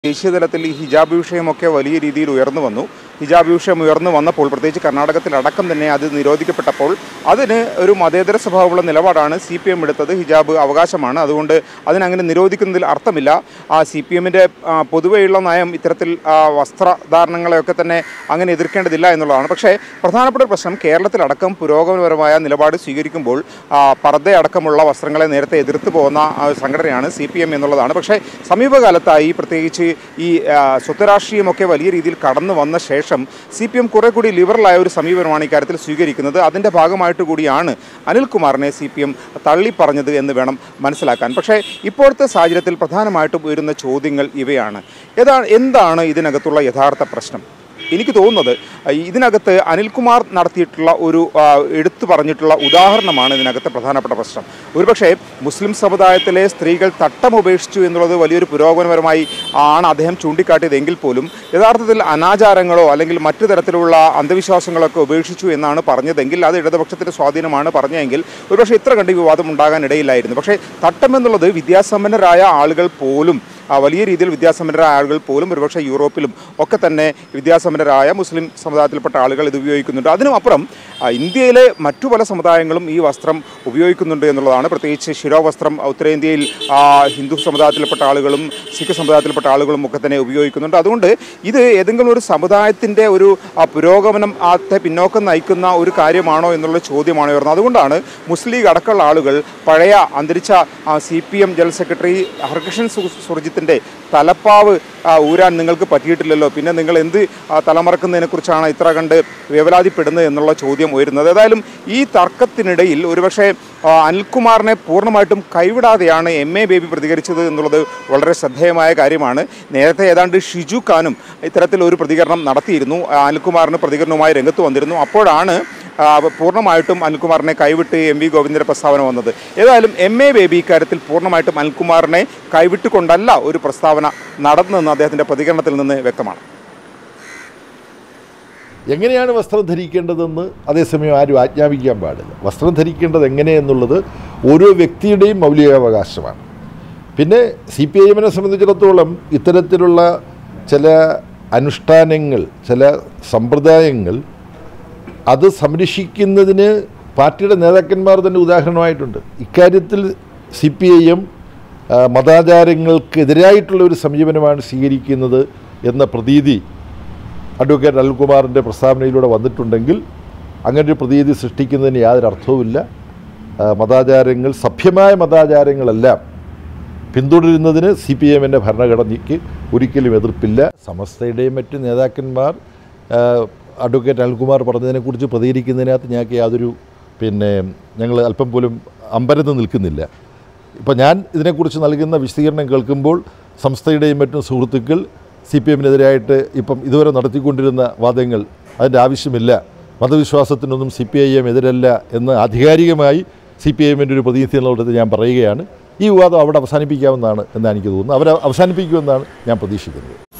ദേശീയ തലത്തിൽ ഈ ഹിജാബ് വിഷയമൊക്കെ വലിയ രീതിയിൽ ഉയർന്നു വന്നു ഹിജാബ് വിഷയം ഉയർന്നു വന്നപ്പോൾ പ്രത്യേകിച്ച് കർണാടകത്തിലടക്കം തന്നെ അത് നിരോധിക്കപ്പെട്ടപ്പോൾ അതിന് ഒരു മതേതര സ്വഭാവമുള്ള നിലപാടാണ് സി പി എം എടുത്തത് ഹിജാബ് അവകാശമാണ് അതുകൊണ്ട് അതിനങ്ങനെ നിരോധിക്കുന്നതിൽ അർത്ഥമില്ല ആ സി പി എമ്മിൻ്റെ പൊതുവെയുള്ള നയം ഇത്തരത്തിൽ ആ, വസ്ത്രധാരണങ്ങളെയൊക്കെ തന്നെ അങ്ങനെ എതിർക്കേണ്ടതില്ല എന്നുള്ളതാണ് പക്ഷേ പ്രധാനപ്പെട്ട ഒരു പ്രശ്നം കേരളത്തിലടക്കം പുരോഗമനപരമായ നിലപാട് സ്വീകരിക്കുമ്പോൾ ആ, പർദ്ദയടക്കമുള്ള വസ്ത്രങ്ങളെ നേരത്തെ എതിർത്ത് പോകുന്ന ആ, സംഘടനയാണ് സി പി എം എന്നുള്ളതാണ് പക്ഷേ സമീപകാലത്തായി പ്രത്യേകിച്ച് ഈ ആ, സ്വത്വരാഷ്ട്രീയമൊക്കെ വലിയ രീതിയിൽ കടന്നു വന്ന ശേഷം സി പി എം കുറെ കൂടി ലിബറലായ ഒരു സമീപനമാണ് ഇക്കാര്യത്തിൽ സ്വീകരിക്കുന്നത് അതിൻ്റെ ഭാഗമായിട്ട് കൂടിയാണ് അനിൽകുമാറിനെ സി പി എം തള്ളിപ്പറഞ്ഞത് എന്ന് വേണം മനസ്സിലാക്കാൻ പക്ഷേ ഇപ്പോഴത്തെ സാഹചര്യത്തിൽ പ്രധാനമായിട്ടും ഉയരുന്ന ചോദ്യങ്ങൾ ഇവയാണ് ഏതാ എന്താണ് ഇതിനകത്തുള്ള യഥാർത്ഥ പ്രശ്നം എനിക്ക് തോന്നുന്നത് ആ, ഇതിനകത്ത് അനിൽകുമാർ നടത്തിയിട്ടുള്ള ഒരു ആ, എടുത്തു പറഞ്ഞിട്ടുള്ള ഉദാഹരണമാണ് ഇതിനകത്ത് പ്രധാനപ്പെട്ട പ്രശ്നം ഒരുപക്ഷെ മുസ്ലിം സമുദായത്തിലെ സ്ത്രീകൾ തട്ടം ഉപേക്ഷിച്ചു എന്നുള്ളത് വലിയൊരു പുരോഗമനപരമായി ആണ് അദ്ദേഹം ചൂണ്ടിക്കാട്ടിയതെങ്കിൽ പോലും യഥാർത്ഥത്തിൽ അനാചാരങ്ങളോ അല്ലെങ്കിൽ മറ്റു തരത്തിലുള്ള അന്ധവിശ്വാസങ്ങളൊക്കെ ഉപേക്ഷിച്ചു എന്നാണ് പറഞ്ഞതെങ്കിൽ അത് ഇടതുപക്ഷത്തിൻ്റെ സ്വാധീനമാണ് പറഞ്ഞതെങ്കിൽ ഒരുപക്ഷെ ഇത്ര കണ്ട് വിവാദം ഉണ്ടാകാൻ ഇടയില്ലായിരുന്നു പക്ഷേ തട്ടം എന്നുള്ളത് വിദ്യാസമ്പന്നരായ ആളുകൾ പോലും ആ വലിയ രീതിയിൽ വിദ്യാസമ്പന്നരായ ആളുകൾ പോലും ഒരുപക്ഷെ യൂറോപ്പിലും ഒക്കെ തന്നെ വിദ്യാസമ്പന്നരായ മുസ്ലിം സമുദായത്തിൽപ്പെട്ട ആളുകൾ ഇത് ഉപയോഗിക്കുന്നുണ്ട് അതിനും അപ്പുറം ആ, ഇന്ത്യയിലെ മറ്റു പല സമുദായങ്ങളും ഈ വസ്ത്രം ഉപയോഗിക്കുന്നുണ്ട് എന്നുള്ളതാണ് പ്രത്യേകിച്ച് ശിരോവസ്ത്രം ഉത്തരേന്ത്യയിൽ ആ, ഹിന്ദു സമുദായത്തിൽപ്പെട്ട ആളുകളും സിഖ് സമുദായത്തിൽപ്പെട്ട ആളുകളും ഒക്കെ തന്നെ ഉപയോഗിക്കുന്നുണ്ട് അതുകൊണ്ട് ഇത് ഏതെങ്കിലും ഒരു സമുദായത്തിൻ്റെ ഒരു ആ, പുരോഗമനം ആത്തെ പിന്നോക്കം നയിക്കുന്ന ഒരു കാര്യമാണോ എന്നുള്ള ചോദ്യമാണ് ഉയർന്നത് അതുകൊണ്ടാണ് മുസ്ലിം ലീഗ് അടക്കമുള്ള ആളുകൾ പഴയ അന്തരിച്ച C P M general secretary Harkishan സു- സുർജിത്തിൻ്റെ തലപ്പാവ് ആ, ഊരാൻ നിങ്ങൾക്ക് പറ്റിയിട്ടില്ലല്ലോ പിന്നെ നിങ്ങൾ എന്ത് ആ, തലമറക്കുന്നതിനെക്കുറിച്ചാണ് ഇത്ര കണ്ട് വേവലാതിപ്പെടുന്നത് എന്നുള്ള ചോദ്യം ഉയരുന്നത് ഏതായാലും ഈ തർക്കത്തിനിടയിൽ ഒരുപക്ഷെ ആ, അനിൽകുമാറിനെ പൂർണ്ണമായിട്ടും കൈവിടാതെയാണ് എം എ ബേബി പ്രതികരിച്ചത് എന്നുള്ളത് വളരെ ശ്രദ്ധേയമായ കാര്യമാണ് നേരത്തെ ഏതാണ്ട് ഷിജു ഖാനും ഇത്തരത്തിൽ ഒരു പ്രതികരണം നടത്തിയിരുന്നു ആ, അനിൽകുമാറിന് പ്രതികരണവുമായി രംഗത്ത് വന്നിരുന്നു അപ്പോഴാണ് ആ, പൂർണ്ണമായിട്ടും അനിൽകുമാറിനെ കൈവിട്ട് എം വി ഗോവിന്ദൻ്റെ പ്രസ്താവന വന്നത് ഏതായാലും എം എ ബേബി ഇക്കാര്യത്തിൽ പൂർണ്ണമായിട്ടും അനിൽകുമാറിനെ കൈവിട്ടുകൊണ്ടല്ല ഒരു പ്രസ്താവന നടന്നതെന്ന് അദ്ദേഹത്തിൻ്റെ പ്രതികരണത്തിൽ നിന്ന് വ്യക്തമാണ് എങ്ങനെയാണ് വസ്ത്രം ധരിക്കേണ്ടതെന്ന് അതേസമയം ആരും ആജ്ഞാപിക്കാൻ പാടില്ല വസ്ത്രം ധരിക്കേണ്ടത് എങ്ങനെയെന്നുള്ളത് ഓരോ വ്യക്തിയുടെയും മൗലികാവകാശമാണ് പിന്നെ സി പി ഐ എമ്മിനെ സംബന്ധിച്ചിടത്തോളം ഇത്തരത്തിലുള്ള ചില അനുഷ്ഠാനങ്ങൾ ചില സമ്പ്രദായങ്ങൾ അത് സംരക്ഷിക്കുന്നതിന് പാർട്ടിയുടെ നേതാക്കന്മാർ തന്നെ ഉദാഹരണമായിട്ടുണ്ട് ഇക്കാര്യത്തിൽ സി പി ഐ എം മതാചാരങ്ങൾക്കെതിരായിട്ടുള്ള ഒരു സമീപനമാണ് സ്വീകരിക്കുന്നത് എന്ന പ്രതീതി അഡ്വക്കേറ്റ് അനിൽകുമാറിൻ്റെ പ്രസ്താവനയിലൂടെ വന്നിട്ടുണ്ടെങ്കിൽ അങ്ങനെ ഒരു പ്രതീതി സൃഷ്ടിക്കുന്നതിന് യാതൊരു അർത്ഥവുമില്ല ആ, മതാചാരങ്ങൾ സഭ്യമായ മതാചാരങ്ങളെല്ലാം പിന്തുടരുന്നതിന് സി പി എമ്മിൻ്റെ ഭരണഘടനയ്ക്ക് ഒരിക്കലും എതിർപ്പില്ല സമസ്തയുടെയും മറ്റ് നേതാക്കന്മാർ ആ, അഡ്വക്കേറ്റ് അനിൽകുമാർ പറഞ്ഞതിനെക്കുറിച്ച് പ്രതികരിക്കുന്നതിനകത്ത് ഞങ്ങൾക്ക് യാതൊരു പിന്നെ ഞങ്ങൾ അല്പം പോലും അമ്പരന്ന് നിൽക്കുന്നില്ല ഇപ്പോൾ ഞാൻ ഇതിനെക്കുറിച്ച് നൽകുന്ന വിശദീകരണം കേൾക്കുമ്പോൾ സംസ്ഥയുടെയും മറ്റും സുഹൃത്തുക്കൾ സി പി എമ്മിനെതിരായിട്ട് ഇപ്പം ഇതുവരെ നടത്തിക്കൊണ്ടിരുന്ന വാദങ്ങൾ അതിൻ്റെ ആവശ്യമില്ല മതവിശ്വാസത്തിനൊന്നും സി പി ഐ എം എതിരല്ല എന്ന് ആധികാരികമായി സി പി ഐ എമ്മിൻ്റെ ഒരു പ്രതിനിധി എന്നുള്ളത് ഞാൻ പറയുകയാണ് ഈ വിവാദം അവിടെ അവസാനിപ്പിക്കാവുന്നതാണ് എന്നാണ് എനിക്ക് തോന്നുന്നത് അവരെ അവസാനിപ്പിക്കുമെന്നാണ് ഞാൻ പ്രതീക്ഷിക്കുന്നത്